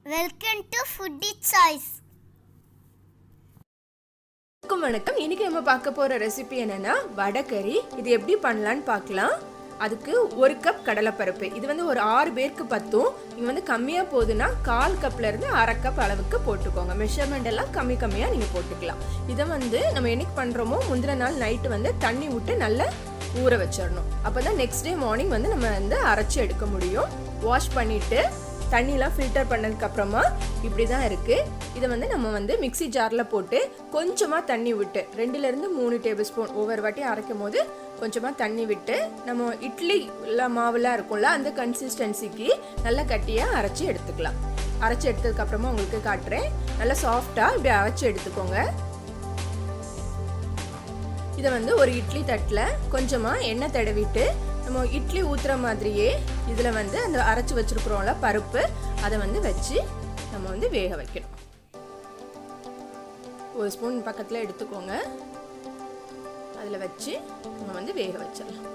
Welcome to foodie choice வணக்கம் வணக்கம் இன்னைக்கு நம்ம பார்க்க போற ரெசிபி என்னன்னா வடைக்கறி இது எப்படி பண்ணலான்னு பார்க்கலாம் அதுக்கு ஒரு கப் கடலைப்பருப்பு இது வந்து ஒரு ஆறு பேருக்கு பத்தும் நீங்கள் வந்து கம்மியாக போகுதுன்னா கால் கப்ல இருந்து அரை கப் அளவுக்கு போட்டுக்கோங்க மெஷர்மெண்ட் எல்லாம் கம்மி கம்மியாக நீங்கள் போட்டுக்கலாம் இதை வந்து நம்ம என்னைக்கு பண்ணுறோமோ முந்தின நாள் நைட்டு வந்து தண்ணி விட்டு நல்லா ஊற வச்சிடணும் அப்போ தான் நெக்ஸ்ட் டே மார்னிங் வந்து நம்ம வந்து அரைச்சி எடுக்க முடியும் வாஷ் பண்ணிவிட்டு தண்ணிலாம் ஃபில்டர் பண்ணதுக்கு அப்புறமா இப்படி தான் இருக்குது இதை வந்து நம்ம வந்து மிக்ஸி ஜாரில் போட்டு கொஞ்சமாக தண்ணி விட்டு ரெண்டுலேருந்து மூணு டேபிள் ஸ்பூன் ஒவ்வொரு வாட்டி அரைக்கும் போது கொஞ்சமாக தண்ணி விட்டு நம்ம இட்லி இல்லை மாவுலாம் இருக்கும்ல அந்த கன்சிஸ்டன்சிக்கு நல்லா கட்டியாக அரைச்சி எடுத்துக்கலாம் அரைச்சி எடுத்ததுக்கு அப்புறமா உங்களுக்கு காட்டுறேன் நல்லா சாஃப்டாக இப்படி அரைச்சி எடுத்துக்கோங்க இதை வந்து ஒரு இட்லி தட்டில் கொஞ்சமாக எண்ணெய் தடவிட்டு நம்ம இட்லி ஊற்றுற மாதிரியே இதில் வந்து அந்த அரைச்சி வச்சுருக்குறோம்ல பருப்பு அதை வந்து வச்சு நம்ம வந்து வேக வைக்கணும் ஒரு ஸ்பூன் பக்கத்தில் எடுத்துக்கோங்க அதில் வச்சு நம்ம வந்து வேக வச்சிடலாம்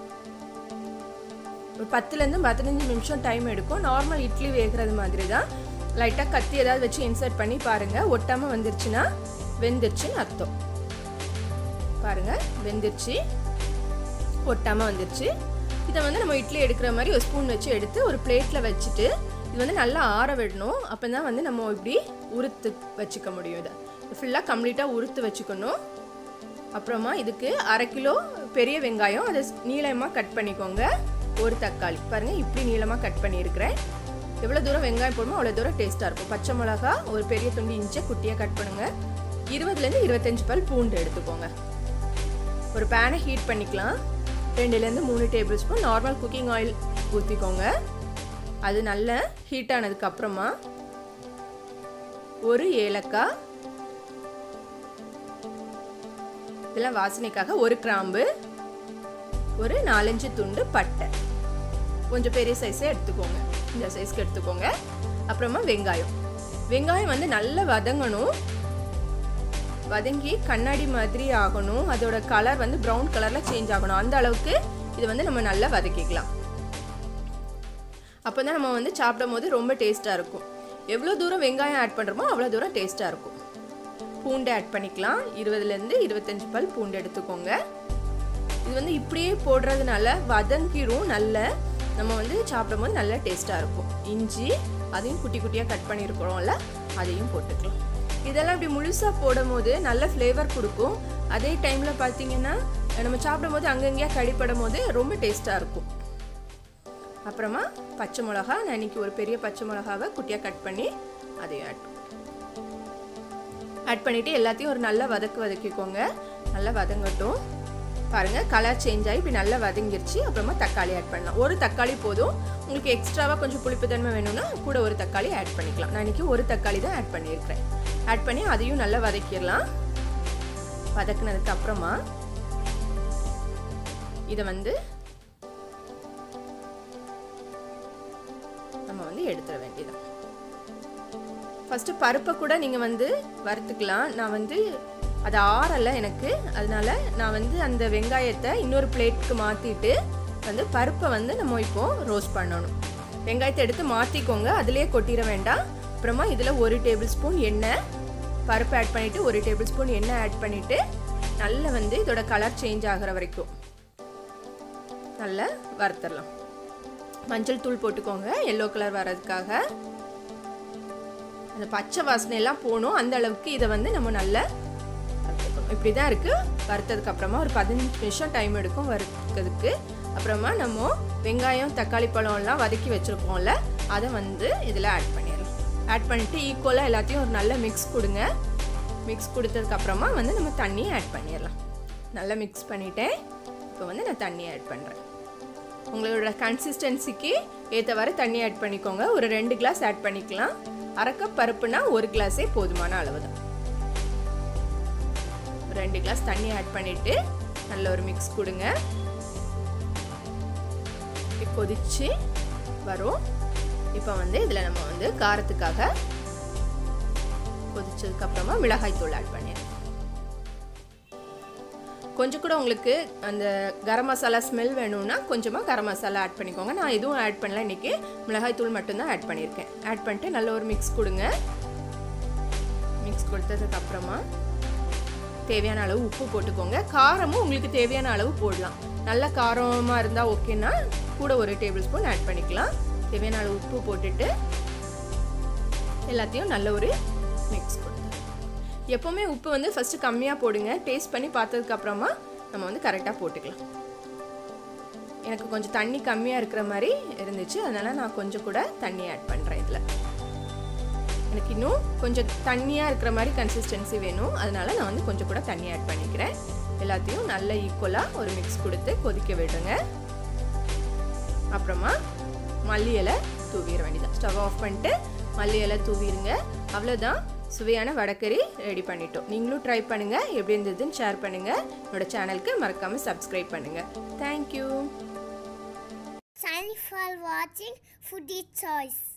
ஒரு பத்துலேருந்து பதினஞ்சு நிமிஷம் டைம் எடுக்கும் நார்மல் இட்லி வேகிறது மாதிரி தான் லைட்டாக கத்தி ஏதாவது வச்சு இன்சர்ட் பண்ணி பாருங்கள் ஒட்டாமல் வந்துருச்சுன்னா வெந்துருச்சுன்னு அர்த்தம் பாருங்க வெந்துருச்சு ஒட்டாமல் வந்துருச்சு இதை வந்து நம்ம இட்லி எடுக்கிற மாதிரி ஒரு ஸ்பூன் வச்சு எடுத்து ஒரு பிளேட்டில் வச்சுட்டு இது வந்து நல்லா ஆற விடணும் அப்போ தான் வந்து நம்ம இப்படி உறுத்து வச்சுக்க முடியும் இதை ஃபுல்லாக கம்ப்ளீட்டாக உறுத்து வச்சுக்கணும் அப்புறமா இதுக்கு அரை கிலோ பெரிய வெங்காயம் அதை நீளமாக கட் பண்ணிக்கோங்க ஒரு தக்காளி பாருங்கள் இப்படி நீளமாக கட் பண்ணியிருக்கிறேன் எவ்வளோ தூரம் வெங்காயம் போடுமோ அவ்வளோ தூரம் டேஸ்ட்டாக இருக்கும் பச்சை மிளகா ஒரு பெரிய துண்டு இன்ச்சை குட்டியாக கட் பண்ணுங்கள் இருபதுலேருந்து இருபத்தஞ்சு பல் பூண்டு எடுத்துக்கோங்க ஒரு பேனை ஹீட் பண்ணிக்கலாம் ரெண்டுலேருந்து மூணு table spoon normal cooking oil ஊற்றிக்கோங்க அது நல்ல ஹீட் ஆனதுக்கு அப்புறமா ஒரு ஏலக்காய் இதெல்லாம் வாசனைக்காக ஒரு கிராம்பு ஒரு நாலஞ்சு துண்டு பட்டை கொஞ்சம் பெரிய சைஸே எடுத்துக்கோங்க இந்த சைஸ்க்கு எடுத்துக்கோங்க அப்புறமா வெங்காயம் வெங்காயம் வந்து நல்லா வதங்கணும் வதங்கி கண்ணாடி மாதிரி ஆகணும் அதோட கலர் வந்து ப்ரௌன் கலரில் சேஞ்ச் ஆகணும் அந்த அளவுக்கு இது வந்து நம்ம நல்லா வதக்கிக்கலாம் அப்போ தான் நம்ம வந்து சாப்பிடும் போது ரொம்ப டேஸ்ட்டாக இருக்கும் எவ்வளோ தூரம் வெங்காயம் ஆட் பண்ணுறோமோ அவ்வளோ தூரம் டேஸ்ட்டாக இருக்கும் பூண்டு ஆட் பண்ணிக்கலாம் இருபதுலேருந்து இருபத்தஞ்சு பல் பூண்டு எடுத்துக்கோங்க இது வந்து இப்படியே போடுறதுனால வதங்கிரும் நல்ல நம்ம வந்து சாப்பிடும் போது நல்ல டேஸ்ட்டாக இருக்கும் இஞ்சி அதையும் குட்டி குட்டியாக கட் பண்ணியிருக்கிறோம்ல அதையும் போட்டுக்கலாம் இதெல்லாம் இப்படி முழுசாக போடும் போது நல்ல ஃப்ளேவர் கொடுக்கும் அதே டைமில் பார்த்தீங்கன்னா நம்ம சாப்பிடும் போது அங்கங்கேயா கடிப்படும் போது ரொம்ப டேஸ்ட்டாக இருக்கும் அப்புறமா பச்சை மிளகா நான் இன்னைக்கு ஒரு பெரிய பச்சை மிளகாவை குட்டியாக கட் பண்ணி அதையும் ஆட் ஆட் பண்ணிவிட்டு எல்லாத்தையும் ஒரு நல்லா வதக்கு வதக்கிக்கோங்க நல்லா வதங்கட்டும் பாருங்கள் கலர் சேஞ்ச் ஆகி இப்படி நல்லா வதங்கிருச்சு அப்புறமா தக்காளி ஆட் பண்ணலாம் ஒரு தக்காளி போதும் உங்களுக்கு எக்ஸ்ட்ராவாக கொஞ்சம் புளிப்புத்தன்மை வேணும்னா கூட ஒரு தக்காளி ஆட் பண்ணிக்கலாம் நான் இன்றைக்கி ஒரு தக்காளி தான் ஆட் பண்ணியிருக்கிறேன் ஆட் பண்ணி அதையும் நல்லா வதக்கிடலாம் வதக்குனதுக்கு அப்புறமா இதை வந்து நம்ம வந்து எடுத்துட வேண்டியதான் ஃபஸ்ட்டு பருப்பை கூட நீங்கள் வந்து வறுத்துக்கலாம் நான் வந்து அது ஆறலை எனக்கு அதனால நான் வந்து அந்த வெங்காயத்தை இன்னொரு பிளேட்டுக்கு மாற்றிட்டு வந்து பருப்பை வந்து நம்ம இப்போ ரோஸ்ட் பண்ணணும் வெங்காயத்தை எடுத்து மாற்றிக்கோங்க அதிலே கொட்டிட வேண்டாம் அப்புறமா இதில் ஒரு டேபிள் ஸ்பூன் எண்ணெய் பருப்பு ஆட் பண்ணிவிட்டு ஒரு டேபிள் ஸ்பூன் எண்ணெய் ஆட் பண்ணிவிட்டு நல்லா வந்து இதோட கலர் சேஞ்ச் ஆகிற வரைக்கும் நல்லா வறுத்துடலாம் மஞ்சள் தூள் போட்டுக்கோங்க எல்லோ கலர் வர்றதுக்காக அந்த பச்சை வாசனை எல்லாம் போகணும் அந்த அளவுக்கு இதை வந்து நம்ம நல்லா இப்படி தான் இருக்குது வறுத்ததுக்கு அப்புறமா ஒரு பதினஞ்சு நிமிஷம் டைம் எடுக்கும் வறுக்கிறதுக்கு அப்புறமா நம்ம வெங்காயம் தக்காளி பழம்லாம் வதக்கி வச்சுருப்போம்ல அதை வந்து இதில் ஆட் பண்ணிடலாம் ஆட் பண்ணிவிட்டு ஈக்குவலாக எல்லாத்தையும் ஒரு நல்ல மிக்ஸ் கொடுங்க மிக்ஸ் கொடுத்ததுக்கப்புறமா வந்து நம்ம தண்ணி ஆட் பண்ணிடலாம் நல்லா மிக்ஸ் பண்ணிட்டேன் இப்போ வந்து நான் தண்ணி ஆட் பண்ணுறேன் உங்களோட கன்சிஸ்டன்சிக்கு ஏற்றவாறு தண்ணி ஆட் பண்ணிக்கோங்க ஒரு ரெண்டு கிளாஸ் ஆட் பண்ணிக்கலாம் அரை கப் பருப்புனா ஒரு கிளாஸே போதுமான அளவு தான் ரெண்டு கிளாஸ் தண்ணி ஆட் பண்ணிவிட்டு நல்ல ஒரு மிக்ஸ் கொடுங்க கொதிச்சு வரும் இப்போ வந்து இதில் நம்ம வந்து காரத்துக்காக கொதிச்சதுக்கு அப்புறமா மிளகாய் தூள் ஆட் பண்ணிடுறோம் கொஞ்சம் கூட உங்களுக்கு அந்த கரம் மசாலா ஸ்மெல் வேணும்னா கொஞ்சமாக கரம் மசாலா ஆட் பண்ணிக்கோங்க நான் எதுவும் ஆட் பண்ணல இன்றைக்கி மிளகாய் தூள் மட்டும்தான் ஆட் பண்ணியிருக்கேன் ஆட் பண்ணிட்டு நல்ல ஒரு மிக்ஸ் கொடுங்க மிக்ஸ் கொடுத்ததுக்கு அப்புறமா தேவையான அளவு உப்பு போட்டுக்கோங்க காரமும் உங்களுக்கு தேவையான அளவு போடலாம் நல்ல காரமாக இருந்தால் ஓகேன்னா கூட ஒரு டேபிள் ஸ்பூன் ஆட் பண்ணிக்கலாம் தேவையான அளவு உப்பு போட்டுட்டு எல்லாத்தையும் நல்ல ஒரு மிக்ஸ் கொடுத்து எப்போவுமே உப்பு வந்து ஃபஸ்ட்டு கம்மியாக போடுங்க டேஸ்ட் பண்ணி பார்த்ததுக்கப்புறமா நம்ம வந்து கரெக்டாக போட்டுக்கலாம் எனக்கு கொஞ்சம் தண்ணி கம்மியாக இருக்கிற மாதிரி இருந்துச்சு அதனால் நான் கொஞ்சம் கூட தண்ணி ஆட் பண்ணுறேன் இதில் எனக்கு இன்னும் கொஞ்சம் தண்ணியாக இருக்கிற மாதிரி கன்சிஸ்டன்சி வேணும் அதனால் நான் வந்து கொஞ்சம் கூட தண்ணி ஆட் பண்ணிக்கிறேன் எல்லாத்தையும் நல்ல ஈக்குவலாக ஒரு மிக்ஸ் கொடுத்து கொதிக்க விடுங்க அப்புறமா மல்லி இலை தூவிட வேண்டியதான் ஸ்டவ் ஆஃப் பண்ணிட்டு மல்லி இலை தூவிடுங்க அவ்வளோதான் சுவையான வடக்கறி ரெடி பண்ணிட்டோம் நீங்களும் ட்ரை பண்ணுங்கள் எப்படி இருந்ததுன்னு ஷேர் பண்ணுங்கள் என்னோட சேனலுக்கு மறக்காமல் சப்ஸ்கிரைப் பண்ணுங்கள் thank you Thank you for watching Foodie Choice.